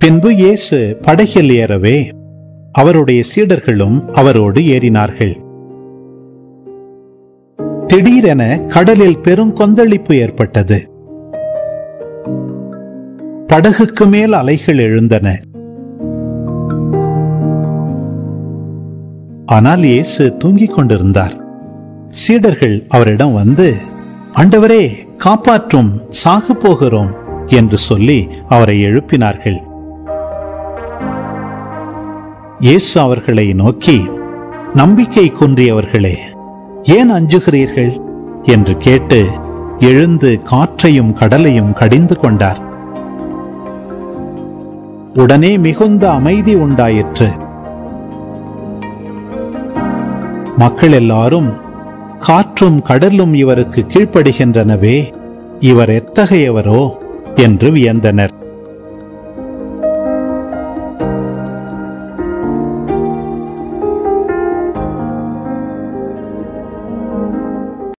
பின்பு இயேசு படகில் ஏறவே அவருடைய சீடர்களும் அவரோடு ஏறினார்கள் திடீரென கடலில் பெரும் கொந்தளிப்பு ஏற்பட்டது படகுக்கு மேல் அலைகள் எழுந்தன ஆனால் இயேசு தூங்கிக் கொண்டிருந்தார் சீடர்கள் அவரிடம் வந்து ஆண்டவரே காப்பாற்றும் சாகு போகிறோம் என்று சொல்லி அவரை எழுப்பினார்கள் இயேசு அவர்களை நோக்கி நம்பிக்கை குன்றியவர்களே ஏன் அஞ்சுகிறீர்கள் என்று கேட்டு எழுந்து காற்றையும் கடலையும் கடிந்து கொண்டார் உடனே மிகுந்த அமைதி உண்டாயிற்று மக்கள் எல்லாரும் காற்றும் கடலும் இவருக்கு கீழ்ப்படுகின்றனவே இவர் எத்தகையவரோ என்று வியந்தனர்